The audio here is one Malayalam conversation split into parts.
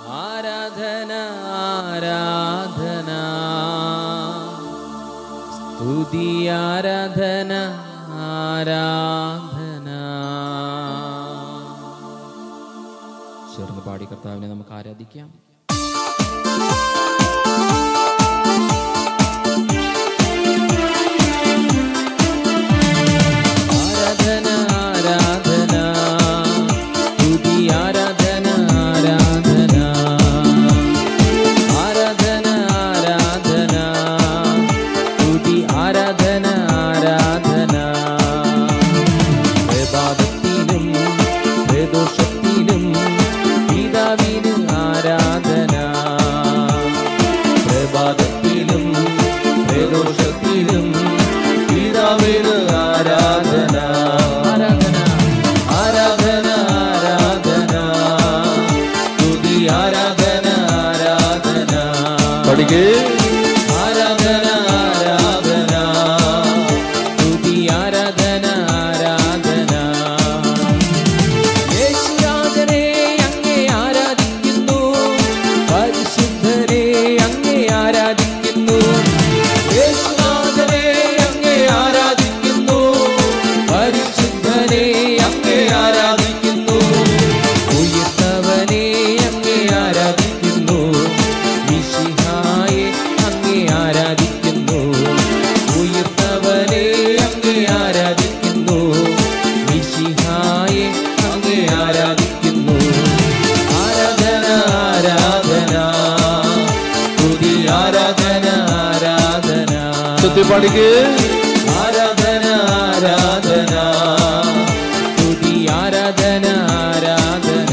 ആരാധന ആരാധന സ്തുതി ആരാധന ആരാധന ചേർന്ന് പാടി കർത്താവിനെ നമുക്ക് ആരാധിക്കാം ആരാധന ആരാധന സ്തുതി ആരാധന ആരാധന ആരാധന ആരാധന സ്തുതി ആരാധന ആരാധന പ്രഭാതത്തിലും പ്രദോഷത്തിലും പിതാവിന് ആരാധന പ്രഭാതത്തിലും പ്രദോഷത്തിലും പിതാവിന് ആരാധന ആരാധന ആരാധന ആരാധന സ്തുതി ആരാധന ആരാധന പഠിക്കേ ആരാധന ആരാധന സ്തുതി ആരാധന ആരാധന യേശുരാജനെ അങ്ങേ ആരാധിക്കുന്നു പരിശുദ്ധരെ അങ്ങേ ആരാധിക്കുന്നു യേശുനാഥനെ അങ്ങേ ആരാധിക്കുന്നു പരിശുദ്ധനെ അങ്ങേ ആരാധിക്കുന്നു ഉയർത്തവനെ അങ്ങേ ആരാധിക്കുന്നു മിശിഹായെ അങ്ങേ ആരാധിക്കുന്നു ഉയർത്തവനെ അങ്ങേ ആരാധിക്കുന്നു മിശിഹായെ അങ്ങേ ആരാധിക്കുന്നു ആരാധന ആരാധന സ്തുതി ആരാധന ആരാധന ചൊത്തി പഠിക്കേ ആരാധന ആരാധന സ്തുതി ആരാധന ആരാധന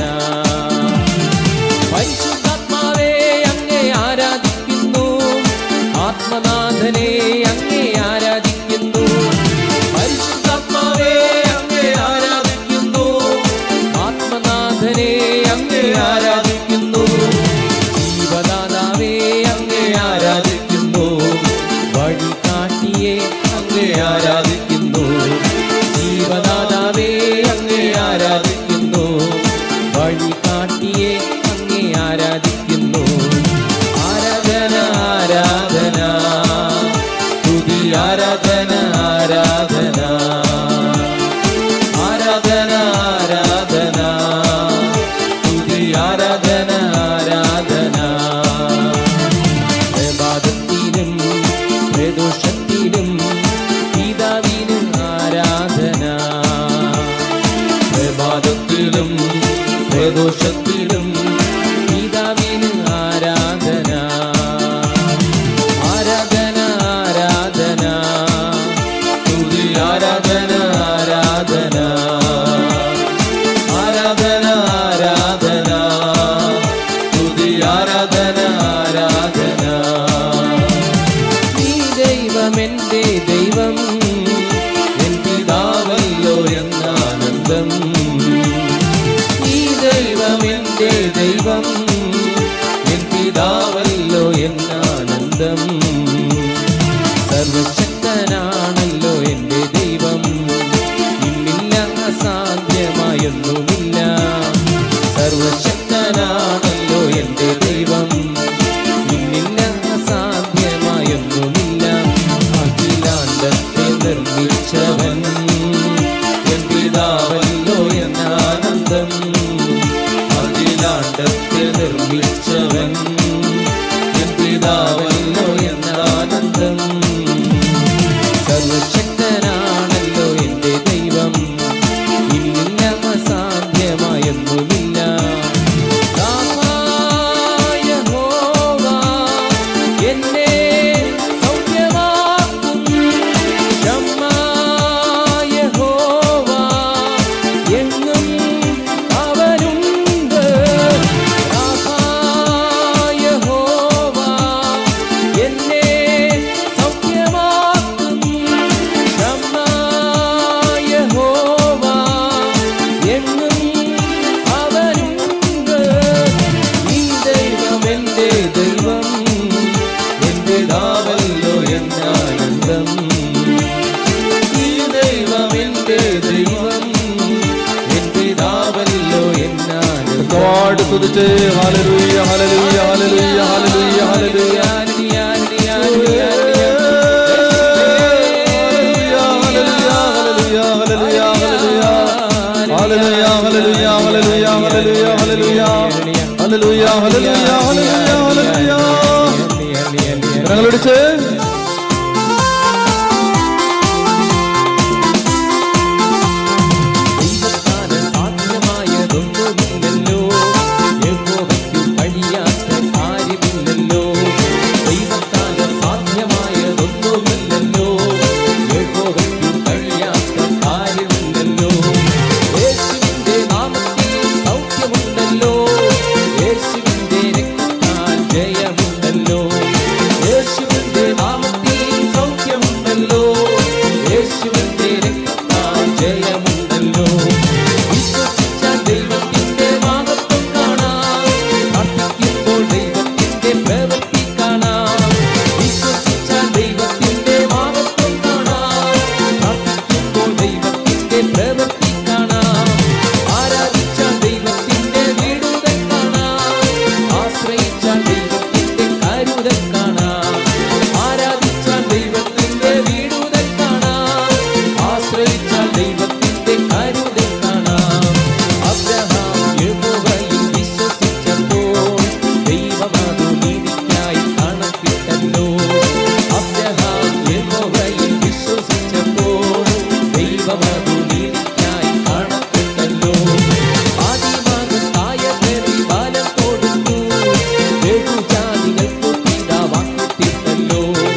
പരിശുദ്ധാത്മാവേ അങ്ങേ ആരാധിക്കുന്നു ആത്മനാഥനെ അങ്ങേ ആരാധിക്കുന്നു പരിശുദ്ധാത്മാവേ അങ്ങേ ആരാധിക്കുന്നു ആത്മനാഥനെ അങ്ങേ ആരാധിക്കുന്നു ജീവദാതാവേ അങ്ങേ ആരാധിക്കുന്നു വഴികാട്ടിയെ അങ്ങേ ആരാധിക്കുന്നു ജീവദാതാവേ അങ്ങേ ആരാധിക്കുന്നു വഴികാട്ടിയെ അങ്ങേ ആരാധിക്കുന്നു ആരാധന ആരാധന സ്തുതി ആരാധന ആരാധന ആരാധന ആരാധന സ്തുതി ആരാധന ആരാധന പ്രഭാതത്തിലും പ്രദോഷത്തിലും പിതാവിന് ആരാധന പ്രഭാതത്തിലും പ്രദോഷത്തിലും പിതാവിന് ആരാധന ആരാധന ആരാധന സ്തുതി ആരാധന ആരാധന ആരാധന ആരാധന സ്തുതി ആരാധന ആരാധന നീ ദൈവം എൻ്റെ ദൈവം എൻ പിതാവല്ലോ എന്നാനന്ദം ഈ ദൈവം എൻ്റെ ദൈവം എൻ പിതാവല്ലോ എന്നാനന്ദം സർവശക്തനാണല്ലോ എൻ്റെ ദൈവം ഇന്നില്ല അസാധ്യമായൊന്നുമില്ല സർവശക്തനാണല്ലോ എൻ്റെ ദൈവം ഇന്നില്ല അസാധ്യമായൊന്നുമില്ല അഖിലാണ്ടത്തെ നിർമ്മിച്ചവൻ എൻ പിതാവല്ലോ എന്നാനന്ദം അഖിലാണ്ടത്തെ ശക്തമായിട്ട് സ്തുതിച്ച് ഹല്ലേലൂയ ഹല്ലേലൂയ ഹല്ലേലൂയ ഹല്ലേലൂയ ഹല്ലേലൂയ ഞങ്ങളടിച്ച് ദൈവത്താല് സാധ്യമായതൊന്നുമില്ലല്ലോ യഹോവയ്ക്കു കഴിയാത്ത കാര്യമില്ലല്ലോ ദൈവത്താല് സാധ്യമായതൊന്നുമില്ലല്ലോ യഹോവയ്ക്കു കഴിയാത്ത കാര്യമില്ലല്ലോ യേശുവിന്റെ നാമത്തിൽ സൗഖ്യമുണ്ടല്ലോ യേശുവിന്റെ രക്തത്താൽ ജയമുണ്ടല്ലോ യേശുവിന്റെ നാമത്തിൽ സൗഖ്യമുണ്ടല്ലോ യേശുവിന്റെ രക്തത്താൽ ജയമുണ്ടല്ലോ വിശ്വസിച്ച ദൈവത്തിന്റെ മഹത്വം കാണാം പ്രാർത്ഥിക്കുമ്പോൾ ദൈവത്തിന്റെ പ്രവൃത്തി കാണാം വിശ്വസിച്ച ദൈവത്തിന്റെ മഹത്വം കാണാം പ്രാർത്ഥിക്കുമ്പോൾ ദൈവത്തിന്റെ പ്രവൃത്തി കാണാം ആരാധിച്ച ദൈവത്തിന്റെ വീടുകൾ കാണാം ആശ്രയിച്ച ദൈവത്തിന്റെ കരുതൽ കാണാം ആരാധിച്ച ദൈവത്തിന്റെ വീടുകൾ കാണാം ആശ്രയിച്ച ദൈവത്തിന്റെ കരുതൽ കാണാം അബ്രഹാം യഹോവയിൽ വിശ്വസിച്ചപ്പോൾ ദൈവമതു നീതിക്കായി കണക്കിട്ടല്ലോ അബ്രഹാം യഹോവയിൽ വിശ്വസിച്ചപ്പോൾ ദൈവമതു നീതിക്കായി കണക്കിട്ടല്ലോ ആദിമകത്തായ പ്രതിഫലം കൊടുത്തു ബഹുജാതികൾക്കു പിതാവാക്കിത്തീർത്തല്ലോ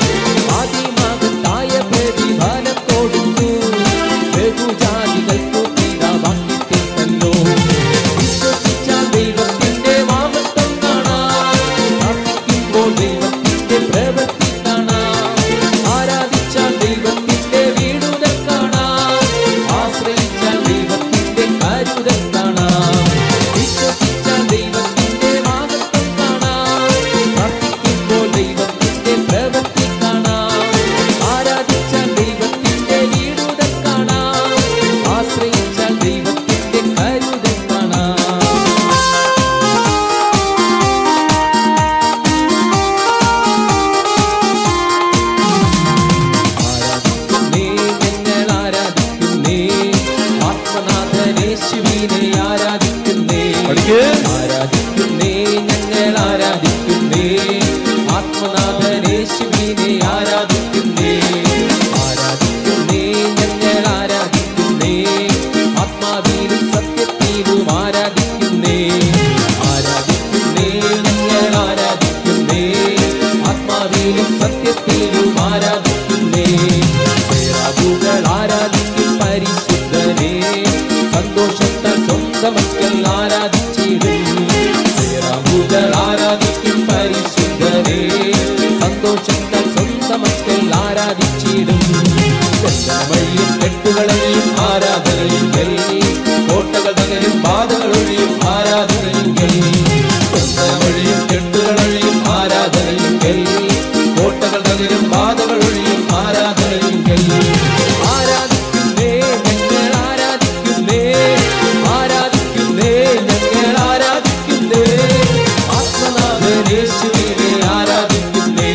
ആദിമകത്തായ പ്രതിഫലം കൊടുത്തു ബഹുജാതികൾക്കു പിതാവാക്കിത്തീർത്തല്ലോ വിശ്വസിച്ച ദൈവത്തിന്റെ മാമത്വം കാണാം പ്രാർത്ഥിക്കുമ്പോൾ ദൈവത്തിന്റെ പ്രവൃത്തി കാണാം ആരാധിച്ച ദൈവത്തിന്റെ വീടുകൾ കാണാം ആശ്രയിച്ച ദൈവത്തിന്റെ കരുതൽ കാണാം വിശ്വസിച്ച ദൈവത്തിന്റെ മാമത്വം കാണാം പ്രാർത്ഥിക്കുമ്പോൾ ദൈവത്തിന്റെ പ്രവൃത്തി കാണാം ആരാധിച്ച ദൈവത്തിന്റെ വീടുകൾ കാണാം ആശ്രയിച്ച ദൈവത്തിന്റെ കരുതൽ കാണാം ആരാധിക്കുന്നേ ഞങ്ങൾ ആരാധിക്കുന്നേ ആത്മനാഥനേശുവിനെ ആരാധിക്കുന്നേ പഠിക്ക് ആരാധിക്കുന്നേ ഞങ്ങൾ ആരാധിക്കുന്നേ ആത്മനാഥനേശുവിനെ ആരാധിക്കുന്നേ ആരാധിക്കുന്നേ ഞങ്ങൾ ആരാധിക്കുന്നേ ആത്മാവിലും സത്യത്തിലും ആരാധിക്കുന്നേ ആരാധിക്കുന്നേ ഞങ്ങൾ ആരാധിക്കുന്നേ ആത്മാവിലും സത്യത്തിലും ആരാധിക്കുന്നേ സേറാബുകൾ ആരാധിക്കും പരിശുദ്ധനെ സന്തോഷത്താൽ സ്വന്തം മക്കൾ ആരാധിച്ചിടും സേറാബുകൾ ആരാധിക്കും പരിശുദ്ധനെ സന്തോഷത്താൽ സ്വന്തം മക്കൾ ആരാധിച്ചിടും വഴിയും കെട്ടുകളെയും ആരാധനയെങ്കിൽ കോട്ടകൾ തകരും ബാധകളൊഴിയും ആരാധനയെങ്കിൽ വഴിയും കെട്ടുകളൊഴിയും ആരാധനയെങ്കിൽ കോട്ടകൾ തകരും ബാധകളൊഴിയും ആരാധനയെങ്കിൽ ആരാധിക്കുന്നേ ഞങ്ങൾ ആരാധിക്കുന്നേ ആരാധിക്കുന്നേ ഞങ്ങൾ ആരാധിക്കുന്നേ ആത്മനാഥനേശുവിനെ ആരാധിക്കുന്നേ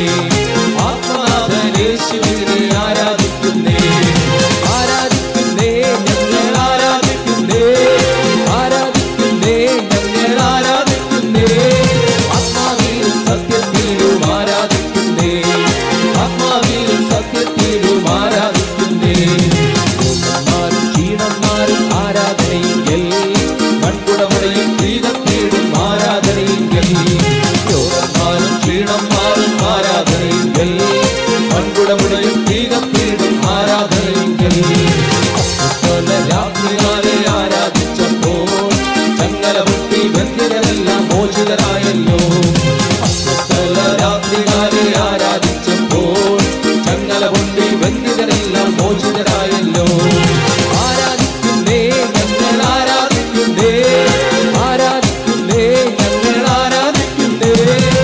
ആത്മനാഥനേശുവിനെ ആരാധിക്കുന്നേ ആരാധിക്കുന്നേ ഞങ്ങൾ ആരാധിക്കുന്നേ ആരാധിക്കുന്നേ ഞങ്ങൾ ആരാധിക്കുന്നേ ആത്മാവിലും സത്യത്തിലും ആരാധിക്കുന്നേ ആത്മാവിലും സത്യത്തിലും ആരാധിക്കുന്നേ ോമാരും ക്ഷീണന്മാരും ആരാധനയെങ്കിൽ മൺകുടമുടയും പ്രീതത്തേടും ആരാധനയെങ്കിൽ യോറന്മാരും ക്ഷീണന്മാരും ആരാധനയെങ്കിൽ മൺകുടമുടയും പ്രീതത്തേടും ആരാധനയെങ്കിൽ അപ്പസ്തോല രാത്രികാലെ ആരാധിച്ചപ്പോൾ ചങ്ങല പൊട്ടി ബന്ധിതരെല്ലാം മോചിതരായല്ലോ അപ്പസ്തോല രാത്രികാലെ ആരാധിച്ചപ്പോൾ ചങ്ങല പൊട്ടി ബന്ധിതരെല്ലാം മോചിതരായല്ലോ ആരാധിക്കുന്നേ ഞങ്ങൾ ആരാധിക്കുന്നേ ആരാധിക്കുന്നേ ഞങ്ങൾ ആരാധിക്കുന്നേ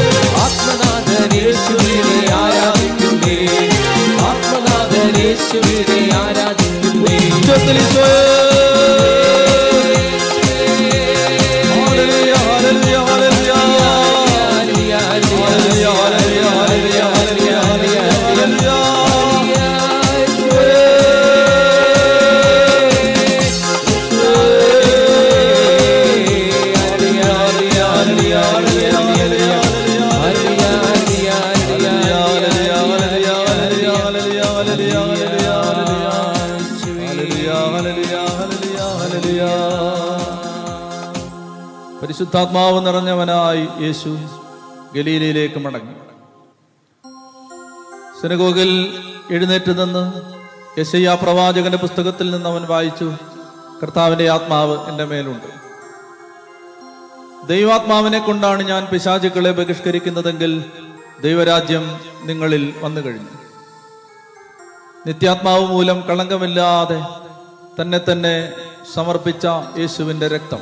ആത്മനാഥനേശുവിനെ ആരാധിക്കുന്നേ ആത്മനാഥനേശുവിനെ ആരാധിക്കുന്നേ ഉച്ചത്തിൽ ഈശോയെ. ഹല്ലേലൂയ, പരിശുദ്ധാത്മാവ് നിറഞ്ഞവനായി യേശു ഗലീലയിലേക്ക് മടങ്ങി സിനഗോഗിൽ എഴുന്നേറ്റ് നിന്ന് യശയ്യ പ്രവാചകന്റെ പുസ്തകത്തിൽ നിന്ന് അവൻ വായിച്ചു കർത്താവിന്റെ ആത്മാവ് എൻ്റെ മേലുണ്ട് ദൈവാത്മാവിനെ കൊണ്ടാണ് ഞാൻ പിശാചുക്കളെ ബഹിഷ്കരിക്കുന്നതെങ്കിൽ ദൈവരാജ്യം നിങ്ങളിൽ വന്നു കഴിഞ്ഞു നിത്യാത്മാവ് മൂലം കളങ്കമില്ലാതെ തന്നെ തന്നെ സമർപ്പിച്ച യേശുവിന്റെ രക്തം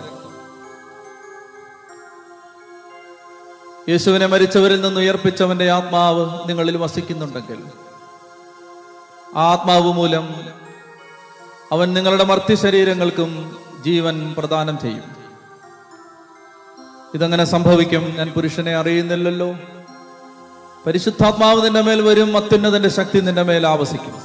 യേശുവിനെ മരിച്ചവരിൽ നിന്ന് ഉയർപ്പിച്ചവന്റെ ആത്മാവ് നിങ്ങളിൽ വസിക്കുന്നുണ്ടെങ്കിൽ ആ ആത്മാവ് മൂലം അവൻ നിങ്ങളുടെ മർത്യ ശരീരങ്ങൾക്കും ജീവൻ പ്രദാനം ചെയ്യും ഇതെങ്ങനെ സംഭവിക്കും ഞാൻ പുരുഷനെ അറിയുന്നില്ലല്ലോ പരിശുദ്ധാത്മാവ് നിന്റെ മേൽ വരും അത്യുന്നതന്റെ ശക്തി നിന്റെ മേൽ ആവസിക്കും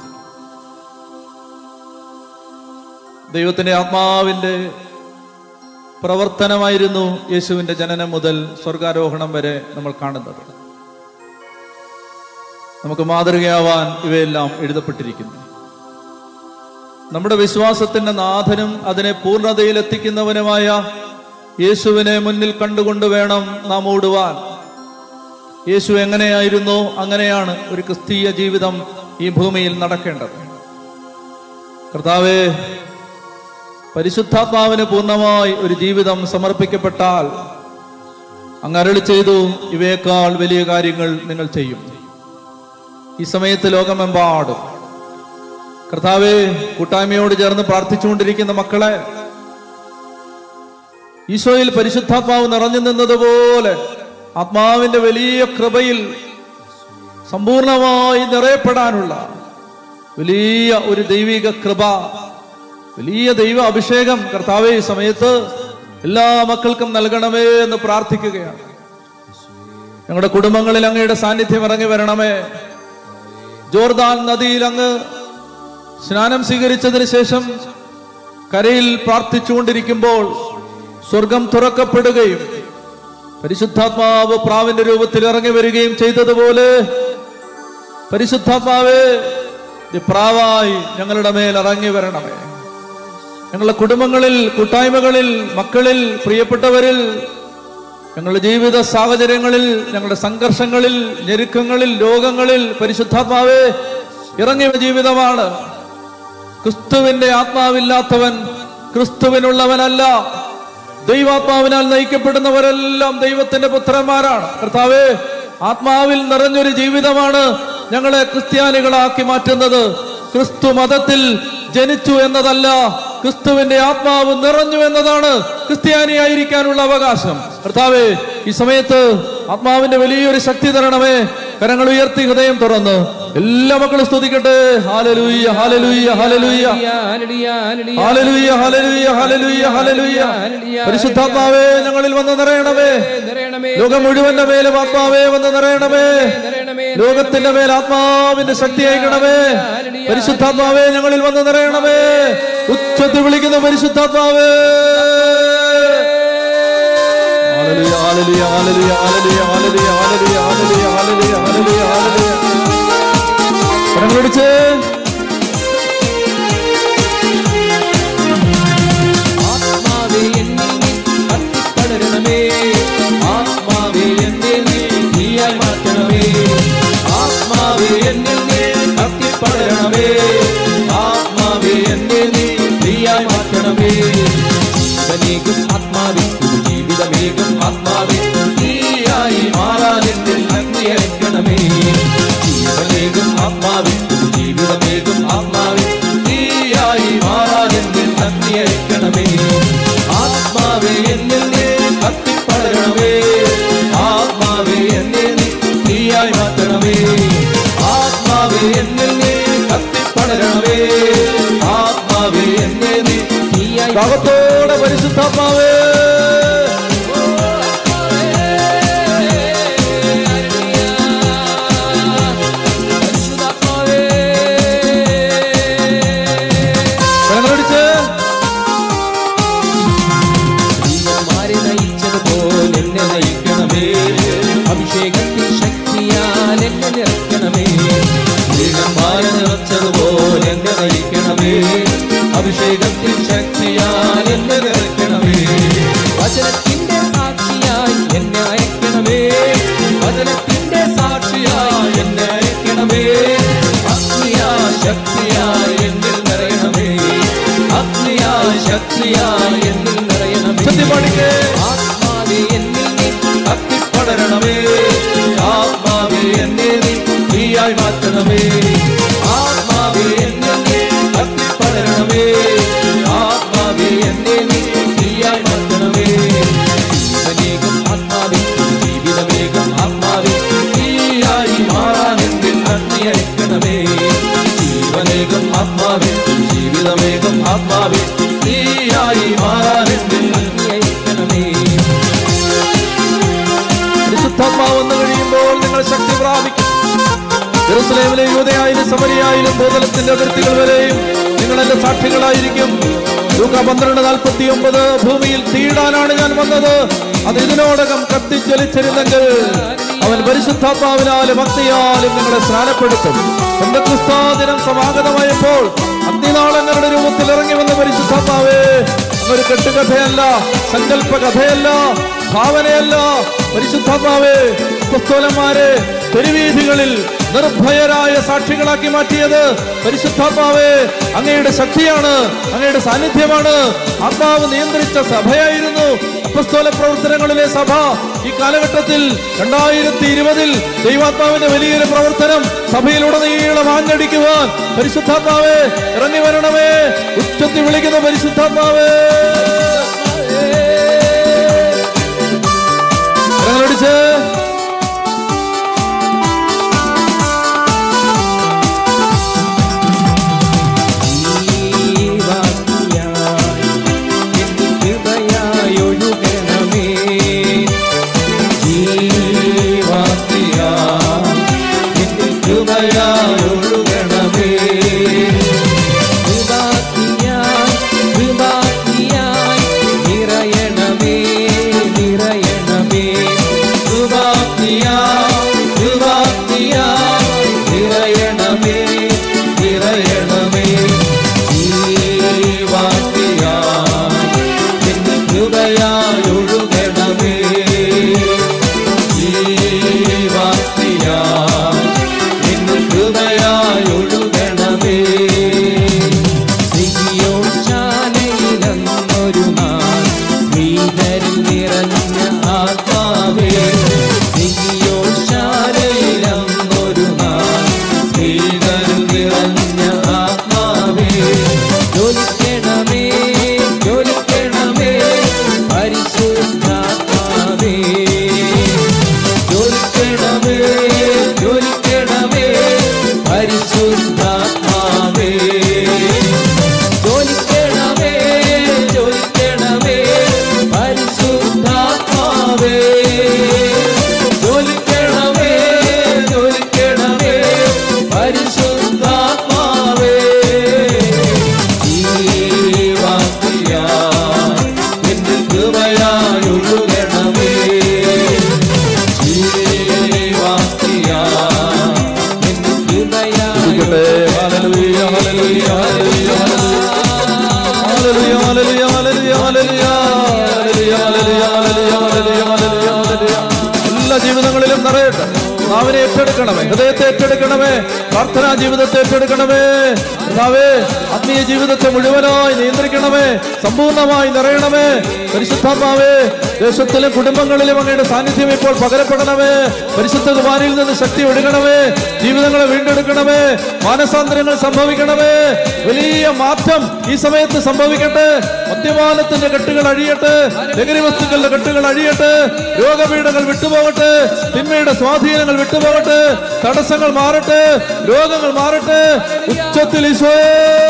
ദൈവത്തിന്റെ ആത്മാവിന്റെ പ്രവർത്തനമായിരുന്നു യേശുവിന്റെ ജനനം മുതൽ സ്വർഗാരോഹണം വരെ നമ്മൾ കാണുന്നത് നമുക്ക് മാതൃകയാവാൻ ഇവയെല്ലാം എഴുതപ്പെട്ടിരിക്കുന്നു നമ്മുടെ വിശ്വാസത്തിന്റെ നാഥനും അതിനെ പൂർണ്ണതയിൽ എത്തിക്കുന്നവനുമായ യേശുവിനെ മുന്നിൽ കണ്ടുകൊണ്ട് വേണം നാം ഓടുവാൻ യേശു എങ്ങനെയായിരുന്നോ അങ്ങനെയാണ് ഒരു ക്രിസ്തീയ ജീവിതം ഈ ഭൂമിയിൽ നടക്കേണ്ടത് കർത്താവേ പരിശുദ്ധാത്മാവിന് പൂർണ്ണമായി ഒരു ജീവിതം സമർപ്പിക്കപ്പെട്ടാൽ അങ്ങ് അരളി ചെയ്തു ഇവയേക്കാൾ വലിയ കാര്യങ്ങൾ നിങ്ങൾ ചെയ്യും ഈ സമയത്ത് ലോകമെമ്പാടും കർത്താവെ കൂട്ടായ്മയോട് ചേർന്ന് പ്രാർത്ഥിച്ചുകൊണ്ടിരിക്കുന്ന മക്കളെ ഈശോയിൽ പരിശുദ്ധാത്മാവ് നിറഞ്ഞു നിന്നതുപോലെ ആത്മാവിന്റെ വലിയ കൃപയിൽ സമ്പൂർണമായി നിറയപ്പെടാനുള്ള വലിയ ഒരു ദൈവിക കൃപ വലിയ ദൈവ അഭിഷേകം കർത്താവെ ഈ സമയത്ത് എല്ലാ മക്കൾക്കും നൽകണമേ എന്ന് പ്രാർത്ഥിക്കുകയാണ് ഞങ്ങളുടെ കുടുംബങ്ങളിൽ അങ്ങയുടെ സാന്നിധ്യം ഇറങ്ങി വരണമേ ജോർദാൻ നദിയിൽ അങ്ങ് സ്നാനം സ്വീകരിച്ചതിന് ശേഷം കരയിൽ പ്രാർത്ഥിച്ചുകൊണ്ടിരിക്കുമ്പോൾ സ്വർഗം തുറക്കപ്പെടുകയും പരിശുദ്ധാത്മാവ് പ്രാവിന്റെ രൂപത്തിൽ ഇറങ്ങി വരികയും ചെയ്തതുപോലെ പരിശുദ്ധാത്മാവേ ഈ പ്രാവായി ഞങ്ങളുടെ മേൽ ഇറങ്ങി വരണമേ ഞങ്ങളുടെ കുടുംബങ്ങളിൽ കൂട്ടായ്മകളിൽ മക്കളിൽ പ്രിയപ്പെട്ടവരിൽ ഞങ്ങളുടെ ജീവിത സാഹചര്യങ്ങളിൽ ഞങ്ങളുടെ സംഘർഷങ്ങളിൽ ഞെരുക്കങ്ങളിൽ രോഗങ്ങളിൽ പരിശുദ്ധാത്മാവേ ഇറങ്ങിയ ജീവിതമാണ് ക്രിസ്തുവിന്റെ ആത്മാവില്ലാത്തവൻ ക്രിസ്തുവിനുള്ളവനല്ല ദൈവാത്മാവിനാൽ നയിക്കപ്പെടുന്നവരെല്ലാം ദൈവത്തിന്റെ പുത്രന്മാരാണ് കർത്താവേ ആത്മാവിൽ നിറഞ്ഞൊരു ജീവിതമാണ് ഞങ്ങളെ ക്രിസ്ത്യാനികളാക്കി മാറ്റുന്നത് ക്രിസ്തു മതത്തിൽ ജനിച്ചു എന്നതല്ല ക്രിസ്തുവിന്റെ ആത്മാവ് നിറഞ്ഞു എന്നതാണ് ക്രിസ്ത്യാനിയായിരിക്കാനുള്ള അവകാശം കർത്താവേ ഈ സമയത്ത് ആത്മാവിന്റെ വലിയൊരു ശക്തി തരണമേ കരങ്ങൾ ഉയർത്തി ഹൃദയം തുറന്ന് എല്ലാ മക്കളും സ്തുതിക്കട്ടെ ഹാലലൂയ്യ ഹാലലൂയ്യ ഹാലലൂയ്യ ഹാലലൂയ്യ ഹാലലൂയ്യ ഹാലലൂയ്യ ഹാലലൂയ്യ പരിശുദ്ധാത്മാവേ ഞങ്ങളിൽ വന്ന് നിറയണമേ നിറയണമേ ലോകം മുഴുവന്റെ മേലും ആത്മാവേ വന്ന് നിറയണമേ നിറയണമേ ലോകത്തിന്റെ മേൽ ആത്മാവിന്റെ ശക്തി അയക്കണമേ പരിശുദ്ധാത്മാവേ ഞങ്ങളിൽ വന്ന് നിറയണമേ ഉച്ചത്തിൽ വിളിക്കുന്ന പരിശുദ്ധാത്മാവേ ഹല്ലേലൂയ, ഹല്ലേലൂയ, ഹല്ലേലൂയ, ഹല്ലേലൂയ, ഹല്ലേലൂയ, ഹല്ലേലൂയ, ഹല്ലേലൂയ, ഹല്ലേലൂയ, ഹല്ലേലൂയ. കരങ്ങളടിച്ച് ആത്മാവേ എന്നിൽ നീ കത്തിപ്പടരണമേ ആത്മാവേ എന്നിൽ നീ തീയായി മാറ്റണമേ ആത്മാവേ എന്നിൽ നീ കത്തിപ്പടരണമേ ആത്മാവേ എന്നിൽ നീ തീയായി മാറ്റണമേ ജീവനേകും ആത്മാവേ ജീവിതമേകും ആത്മാവേ തീയായി മാറാനെന്നിൽ അഗ്നിയരക്കണമേ ജീവനേകും ആത്മാവേ ജീവിതമേകും ആത്മാവേ തീയായി മാറാനെന്നിൽ അഗ്നിയരക്കണമേ ആത്മാവേ എന്നിൽ നീ കത്തിപ്പടരണമേ ആത്മാവേ എന്നിൽ നീ തീയായി മാറ്റണമേ ആത്മാവേ എന്നിൽ നീ കത്തിപ്പടരണമേ ആത്മാവേ എന്നിൽ നീ തീയായി ഭാഗത്തോടെ പരിശുദ്ധാത്മാവേ കരങ്ങളടിച്ച് സ്ത്രീയന്മാരെ നയിച്ചതുപോലെ എന്നെ നയിക്കണമേ അഭിഷേകത്തിൽ ശക്തിയാൽ എന്നെ നിറയ്ക്കണമേ സ്ത്രീയന്മാരെ നിറച്ചതുപോലെ എന്നെ നയിക്കണമേ അഭിഷേകത്തിൽ ശക്തിയാൽ എന്നെ നിറയ്ക്കണമേ ശമരിയായാലും ഭൂതലത്തിന്റെ അതിർത്തികൾ വരെയും നിങ്ങൾ എന്റെ സാക്ഷികളായിരിക്കും ലൂക്ക പന്ത്രണ്ട് നാൽപ്പത്തി ഒമ്പത് ഭൂമിയിൽ തീടാനാണ് ഞാൻ വന്നത് അത് ഇതിനോടകം കത്തിജ്വലിച്ചിരുന്നെങ്കിൽ അവൻ പരിശുദ്ധാത്മാവിനാലും ഭക്തിയാലും നിങ്ങളെ സ്നാനപ്പെടുത്തും പെന്തക്രിസ്താ ദിനം സമാഗതമായപ്പോൾ അഗ്നിനാളങ്ങളുടെ രൂപത്തിൽ ഇറങ്ങി വന്ന പരിശുദ്ധാത്മാവേ ഒരു കെട്ടുകഥയല്ല സങ്കല്പ കഥയല്ല ഭാവനയല്ല പരിശുദ്ധാത്മാവേ പുസ്തോലന്മാരെ തെരുവീഥികളിൽ നിർഭയരായ സാക്ഷികളാക്കി മാറ്റിയത് പരിശുദ്ധാത്മാവേ അങ്ങയുടെ ശക്തിയാണ് അങ്ങയുടെ സാന്നിധ്യമാണ് ആത്മാവ് നിയന്ത്രിച്ച സഭയായിരുന്നു അപ്പസ്തോല പ്രവർത്തനങ്ങളിലെ സഭ ഈ കാലഘട്ടത്തിൽ രണ്ടായിരത്തി ഇരുപതിൽ ദൈവാത്മാവിന്റെ വലിയൊരു പ്രവർത്തനം സഭയിലുടനീളം ആഞ്ഞടിക്കുവാൻ പരിശുദ്ധാത്മാവേ ഇറങ്ങി വരണമേ ഉച്ചത്തിൽ വിളിക്കുന്ന പരിശുദ്ധാത്മാവേ ഇറങ്ങലടിച്ച് കൃപയായൊഴുകണമേ ജീവാത്മിയാ എന്നിൽ കൃപയായൊഴുകണമേ കൃപാഗ്നിയായി, കൃപാഗ്നിയായി നിറയണമേ, നിറയണമേ. കൃപാഗ്നിയായി, കൃപാഗ്നിയായി നിറയണമേ, നിറയണമേ. ജീവാഗ്നിയായി എന്നിൽ കൃപയായൊഴുകണമേ. ജീവാഗ്നിയായി എന്നിൽ കൃപയായൊഴുകണമേ. സിഹിയോൻ ശാലയിലന്നൊരു നാൾ ശ്രീധരിൽ നിറഞ്ഞ ആത്മാവേ സിഹിയോൻ ശാലയിലന്നൊരു നാൾ ശ്രീധരിൽ നിറഞ്ഞ ആത്മാവേ ജ്വലിക്കണമേ ജ്വലിക്കണമേ പരിശുദ്ധാത്മാവേ ജ്വലിക്കണമേ ജ്വലിക്കണമേ പരിശുദ്ധാത്മാവേ ജ്വലിക്കണമേ ജ്വലിക്കണമേ പരിശുദ്ധാത്മാവേ ജ്വലിക്കണമേ ജ്വലിക്കണമേ പരിശുദ്ധാത്മാവേ ജീവാത്മിയാ എന്നിൽ കൃപയായൊഴുകണമേ ജീവാത്മിയാ എന്നിൽ ഇരിക്കട്ടെ. ഹല്ലേലൂയ, ഹല്ലേലൂയ, ഹല്ലേലൂയ, ഹല്ലേലൂയ, ഹല്ലേലൂയ, ഹല്ലേലൂയ, ഹല്ലേലൂയ, ഹല്ലേലൂയ, ഹല്ലേലൂയ, ഹല്ലേലൂയ, ഹല്ലേലൂയ, ഹല്ലേലൂയ, ഹല്ലേലൂയ. എല്ലാ ജീവിതങ്ങളിലും നിറയട്ടെ നാവിനെ ഏറ്റെടുക്കണമേ ഹൃദയത്തെ ഏറ്റെടുക്കണമേ പ്രാർത്ഥനാ ജീവിതത്തെ ഏറ്റെടുക്കണമേ കർത്താവേ ആത്മീയ ജീവിതത്തെ മുഴുവനായി നിയന്ത്രിക്കണമേ സമ്പൂർണ്ണമായി നിറയണമേ പരിശുദ്ധാത്മാവേ ദേശത്തിലും കുടുംബങ്ങളിലും അങ്ങയുടെ സാന്നിധ്യം ഇപ്പോൾ പകരപ്പെടണമേ പരിശുദ്ധ കുമാരിയിൽ നിന്ന് ശക്തി ഒഴുകണമേ ജീവിതങ്ങളെ വീണ്ടെടുക്കണമേ മാനസാന്തരങ്ങൾ സംഭവിക്കണമേ വലിയ മാറ്റം ഈ സമയത്ത് സംഭവിക്കട്ടെ മദ്യപാനത്തിന്റെ കെട്ടുകൾ അഴിയട്ടെ ലഹരി വസ്തുക്കളുടെ കെട്ടുകൾ അഴിയട്ടെ രോഗപീഠങ്ങൾ വിട്ടുപോകട്ടെ തിന്മയുടെ സ്വാധീനങ്ങൾ വിട്ടുപോകട്ടെ തടസ്സങ്ങൾ മാറട്ടെ രോഗങ്ങൾ മാറട്ടെ ഉച്ചത്തിൽ ഈശോയേ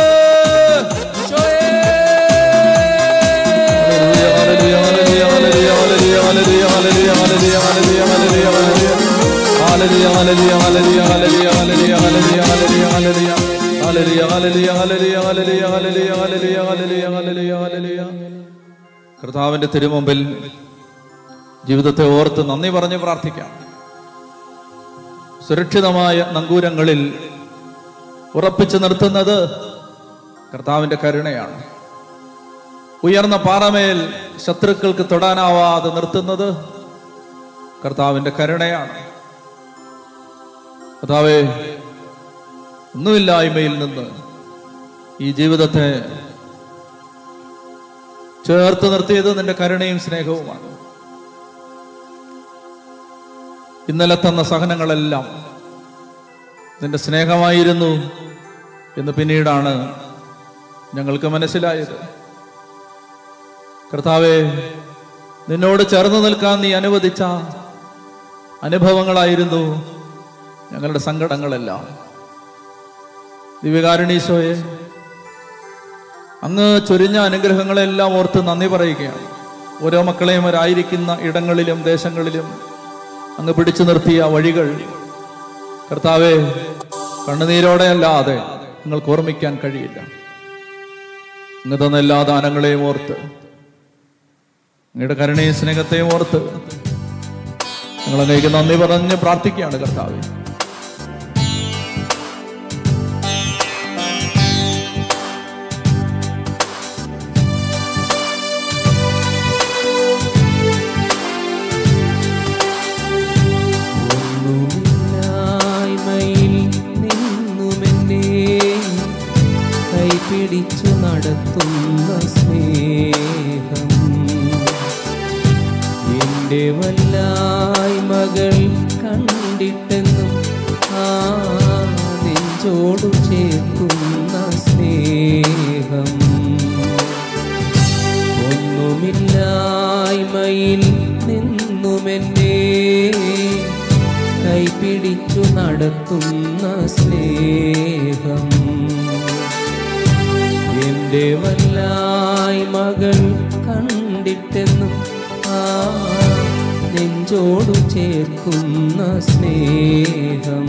കർത്താവിന്റെ തിരുമുമ്പിൽ ജീവിതത്തെ ഓർത്ത് നന്ദി പറഞ്ഞ് പ്രാർത്ഥിക്കാം സുരക്ഷിതമായ നങ്കൂരങ്ങളിൽ ഉറപ്പിച്ചു നിർത്തുന്നത് കർത്താവിന്റെ കരുണയാണ് ഉയർന്ന പാറമേൽ ശത്രുക്കൾക്ക് തൊടാനാവാതെ നിർത്തുന്നത് കർത്താവിന്റെ കരുണയാണ് കർത്താവെ ഒന്നുമില്ലായ്മയിൽ നിന്ന് ഈ ജീവിതത്തെ ചേർത്ത് നിർത്തിയത് നിന്റെ കരുണയും സ്നേഹവുമാണ് ഇന്നലെ തന്ന സഹനങ്ങളെല്ലാം നിന്റെ സ്നേഹമായിരുന്നു എന്ന് പിന്നീടാണ് ഞങ്ങൾക്ക് മനസ്സിലായത് കർത്താവെ നിന്നോട് ചേർന്ന് നിൽക്കാൻ നീ അനുവദിച്ച അനുഭവങ്ങളായിരുന്നു ഞങ്ങളുടെ സങ്കടങ്ങളെല്ലാം ദിവ്യകാരുണീശോയെ അങ്ങ് ചൊരിഞ്ഞ അനുഗ്രഹങ്ങളെല്ലാം ഓർത്ത് നന്ദി പറയുകയാണ് ഓരോ മക്കളെയും അവരായിരിക്കുന്ന ഇടങ്ങളിലും ദേശങ്ങളിലും അങ്ങ് പിടിച്ചു നിർത്തിയ വഴികൾ കർത്താവെ കണ്ണുനീരോടെ അല്ലാതെ നിങ്ങൾക്ക് ഓർമ്മിക്കാൻ കഴിയില്ല അങ്ങ് തന്ന എല്ലാ ദാനങ്ങളെയും ഓർത്ത് അങ്ങയുടെ കരുണയും സ്നേഹത്തെയും ഓർത്ത് ഞങ്ങൾ അങ്ങേക്ക് നന്ദി പറഞ്ഞ് പ്രാർത്ഥിക്കുകയാണ് കർത്താവ് ഒന്നുമില്ലായ്മയിൽ നിന്നുമെന്നെ കൈപിടിച്ചു നടത്തുന്ന സ്നേഹം എന്റെ വല്ലായ്മകൾ കണ്ടിട്ടെന്നും ആ നെഞ്ചോടു ചേർക്കുന്ന സ്നേഹം ഒന്നുമില്ലായ്മയിൽ നിന്നുമെന്നെ കൈപിടിച്ചു നടത്തുന്ന സ്നേഹം എന്റെ വല്ലായ്മകൾ കണ്ടിട്ടെന്നും ആ നെഞ്ചോടു ചേർക്കുന്ന സ്നേഹം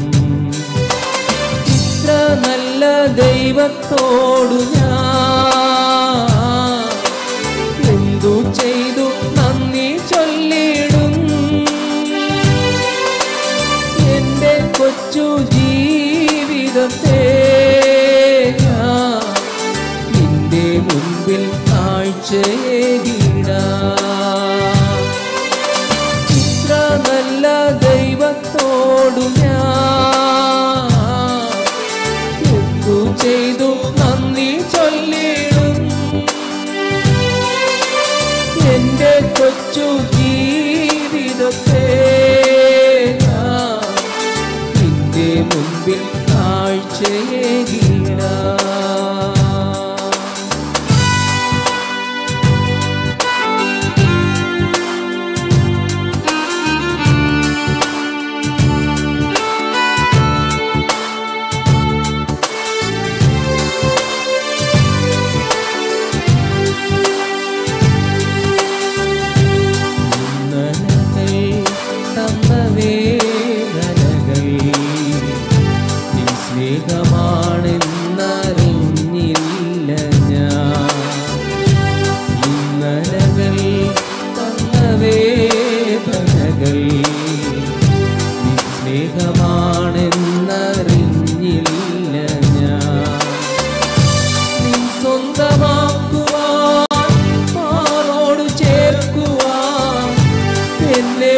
ഇത്ര നല്ല ദൈവത്തോടു ഞാൻ എന്തു ചെയ്തു നന്ദി ചൊല്ലിടും എന്റെ കൊച്ചു ജീവിതത്തെ ഞാൻ നിന്റെ മുൻപിൽ കാഴ്ചയേകിടാം ഇത്ര നല്ല ദൈവത്തോടു ഞാൻ എന്തു ചെയ്തു നന്ദി ചൊല്ലിടും എന്റെ കൊച്ചു ജീവിതത്തെ ഞാൻ നിന്റെ മുൻപിൽ കാഴ്ചയേകിടാം ഇന്നലകൾ തന്ന വേദനകൾ നിൻ സ്നേഹമാണെന്നറിഞ്ഞില്ല ഞാൻ ഇന്നലകൾ തന്ന വേദനകൾ നിൻ സ്നേഹമാണെന്നറിഞ്ഞില്ല ഞാൻ നിൻ സ്വന്തമാക്കുവാൻ മാറോട് ചേർക്കുവാൻ എന്നെ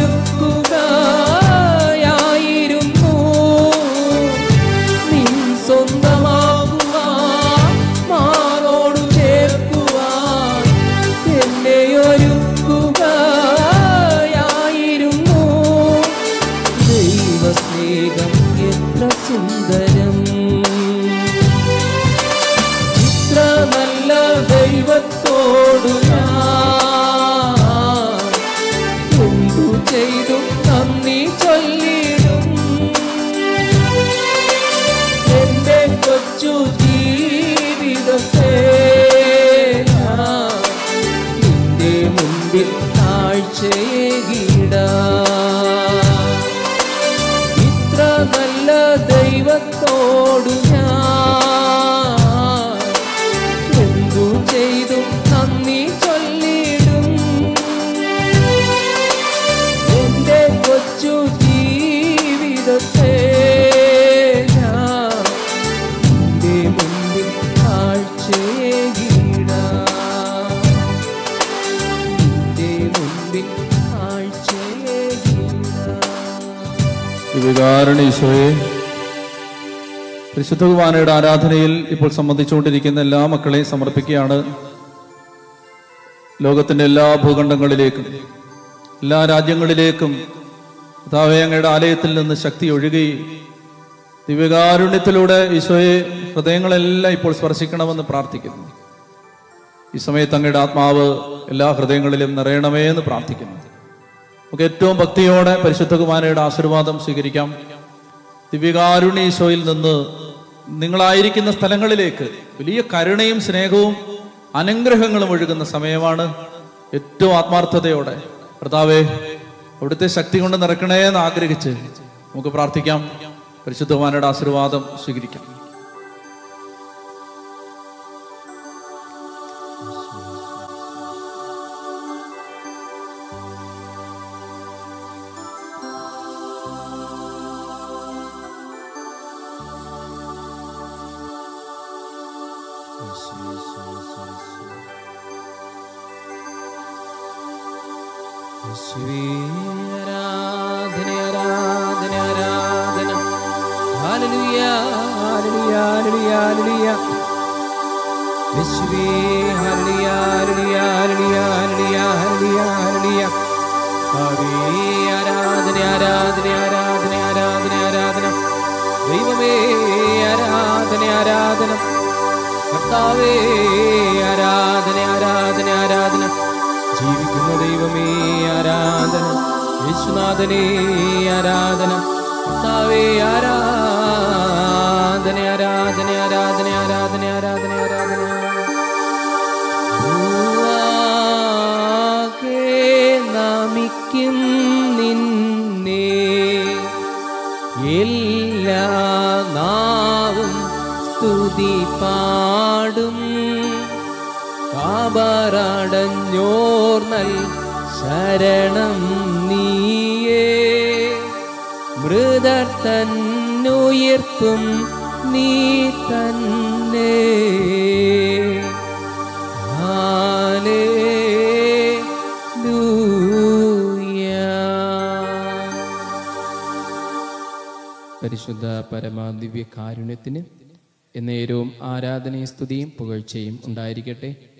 ഒരുക്കുകയായിരുന്നു നിൻ സ്വന്തമാക്കുവാൻ മാറോട് ചേർക്കുവാൻ എന്നെ ഒരുക്കുകയായിരുന്നു ദൈവസ്നേഹം എത്ര സുന്ദരം ഇത്ര നല്ല ദൈവത്തോടു ഞാൻ എന്തു ചെയ്തു നന്ദി ചൊല്ലിടും എന്റെ കൊച്ചു ജീവിതത്തെ ഞാൻ നിന്റെ മുൻപിൽ കാഴ്ചയേകിടാം ഇത്ര നല്ല ദൈവത്തോടു ഞാൻ എന്തു ചെയ്തു നന്ദി ചൊല്ലിടും എന്റെ കൊച്ചു ജീവിതത്തെ ഞാൻ നിന്റെ മുൻപിൽ കാഴ്ചയേകിടാം നിന്റെ മുൻപിൽ കാഴ്ചയേകിടാം വികാരണീശോയെ പരിശുദ്ധ കുർബാനയുടെ ആരാധനയിൽ ഇപ്പോൾ സംബന്ധിച്ചുകൊണ്ടിരിക്കുന്ന എല്ലാ മക്കളെയും സമർപ്പിക്കുകയാണ് ലോകത്തിന്റെ എല്ലാ ഭൂഖണ്ഡങ്ങളിലേക്കും എല്ലാ രാജ്യങ്ങളിലേക്കും കർത്താവേ അങ്ങയുടെ ആലയത്തിൽ നിന്ന് ശക്തി ഒഴുകുകയും ദിവ്യകാരുണ്യത്തിലൂടെ ഈശോയെ ഹൃദയങ്ങളെല്ലാം ഇപ്പോൾ സ്പർശിക്കണമെന്ന് പ്രാർത്ഥിക്കുന്നു ഈ സമയത്ത് അങ്ങയുടെ ആത്മാവ് എല്ലാ ഹൃദയങ്ങളിലും നിറയണമേ എന്ന് പ്രാർത്ഥിക്കുന്നു നമുക്ക് ഏറ്റവും ഭക്തിയോടെ പരിശുദ്ധ കുമാരയുടെ ആശീർവാദം സ്വീകരിക്കാം ദിവ്യകാരുണ്യ ഈശോയിൽ നിന്ന് നിങ്ങളായിരിക്കുന്ന സ്ഥലങ്ങളിലേക്ക് വലിയ കരുണയും സ്നേഹവും അനുഗ്രഹങ്ങളും ഒഴുകുന്ന സമയമാണ് ഏറ്റവും ആത്മാർത്ഥതയോടെ കർത്താവേ അവിടുത്തെ ശക്തി കൊണ്ട് നിറക്കണേ എന്ന് ആഗ്രഹിച്ച് നമുക്ക് പ്രാർത്ഥിക്കാം പരിശുദ്ധവാനയുടെ ആശീർവാദം സ്വീകരിക്കാം യേശുവേ, ആരാധന ആരാധന ആരാധന ഹല്ലേലൂയ ഹല്ലേലൂയ ഹല്ലേലൂയ ഹല്ലേലൂയ യേശുവേ ഹല്ലേലൂയ ഹല്ലേലൂയ ഹല്ലേലൂയ ഹല്ലേലൂയ ഹല്ലേലൂയ ഹല്ലേലൂയ ആവേ ആരാധന ആരാധന ആരാധന ആരാധന ആരാധന ദൈവമേ ആരാധന ആരാധന കർത്താവേ ആരാധന ആരാധന ആരാധന ജീവിക്കുന്ന ദൈവമേ ആരാധന യേശുനാഥനേ ആരാധന കർത്താവേ ആരാധന ആരാധന ആരാധന ആരാധന ആരാധന ആരാധന ഭൂവാകെ നമിക്കും നിന്നെ എല്ലാ നാവും സ്തുതി പാടും കാബറടഞ്ഞോർന്നൽ ശരണം നീയേ മൃതർ തന്നുയിർപ്പും നീ തന്നെ പരിശുദ്ധ പരമാദിവ്യ കാരുണ്യത്തിന് എന്നേരവും ആരാധനയും സ്തുതിയും പുകഴ്ചയും ഉണ്ടായിരിക്കട്ടെ